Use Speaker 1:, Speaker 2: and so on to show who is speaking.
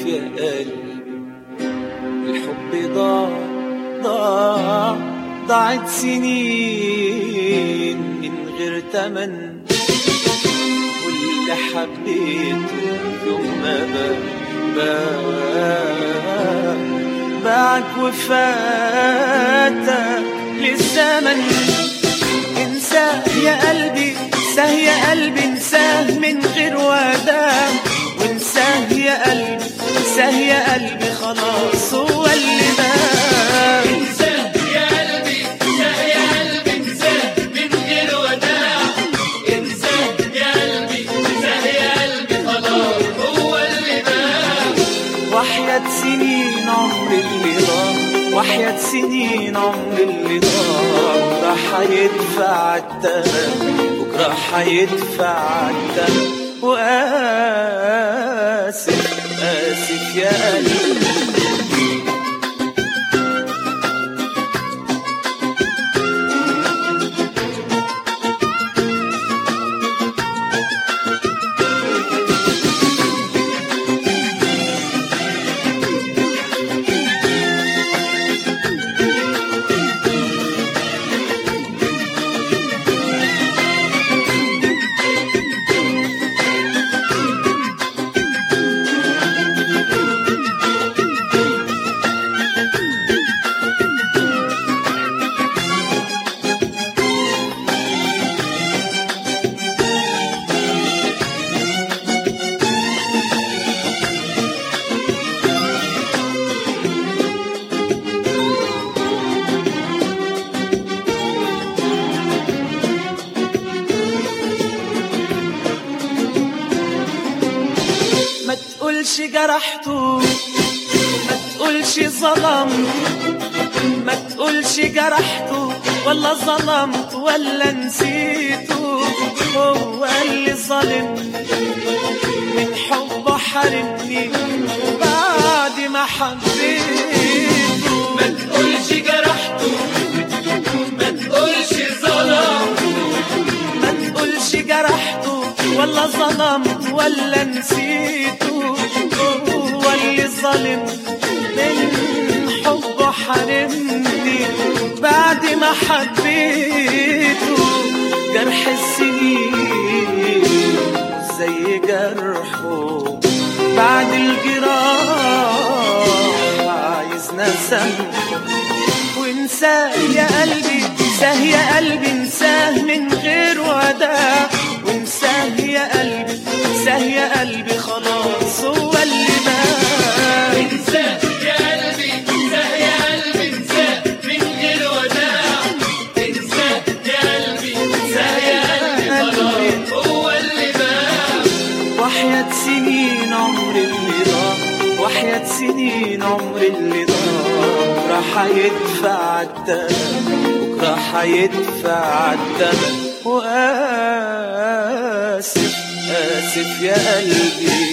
Speaker 1: يا قلبي الحب ضاع ضاع ضاعت سنين من غير تمن واللي حبيته يوم ما باع باعك وفاتك للزمن انساه يا قلبي انساه يا قلبي انساه من غير وداع وانساه يا قلبي انساه يا قلبي خلاص هو اللي بقى
Speaker 2: انساه يا قلبي انساه يا قلبي انساه من غير وداع انساه يا قلبي انساه يا قلبي خلاص هو اللي بقى
Speaker 1: وحياة سنين عمر اللي ضاع وحياة سنين عمر اللي ضاع راح يدفع التمن بكرة حيدفع التمن وآسف آسف يا قلبي ما تقولش جرحته ما تقولش ظلمت ما تقولش جرحته ولا ظلمت ولا نسيته هو اللي ظلمني من حبه حرمني بعد ما حبيته
Speaker 2: ما تقولش جرحته ما تقولش ظلمته
Speaker 1: ما تقولش جرحته ولا ظلمت ولا نسيته هو اللي ظلم من حبه حرمني بعد ما حبيته جرح السنين زي جرحه بعد الجراح عايز نسامحه وانساه يا قلبي انساه يا قلبي انساه من غير وداع وانساه يا قلبي انساه يا قلبي خلاص هو اللي بقى
Speaker 2: انساه يا قلبي انساه يا قلبي انساه من غير وداع انساه يا قلبي انساه يا قلبي خلاص هو اللي بقى
Speaker 1: وحياة سنين عمر اللي ضاع وحياة سنين عمر اللي ضاع راح يدفع التمن بكرة حيدفع التمن وآسف آسف يا قلبي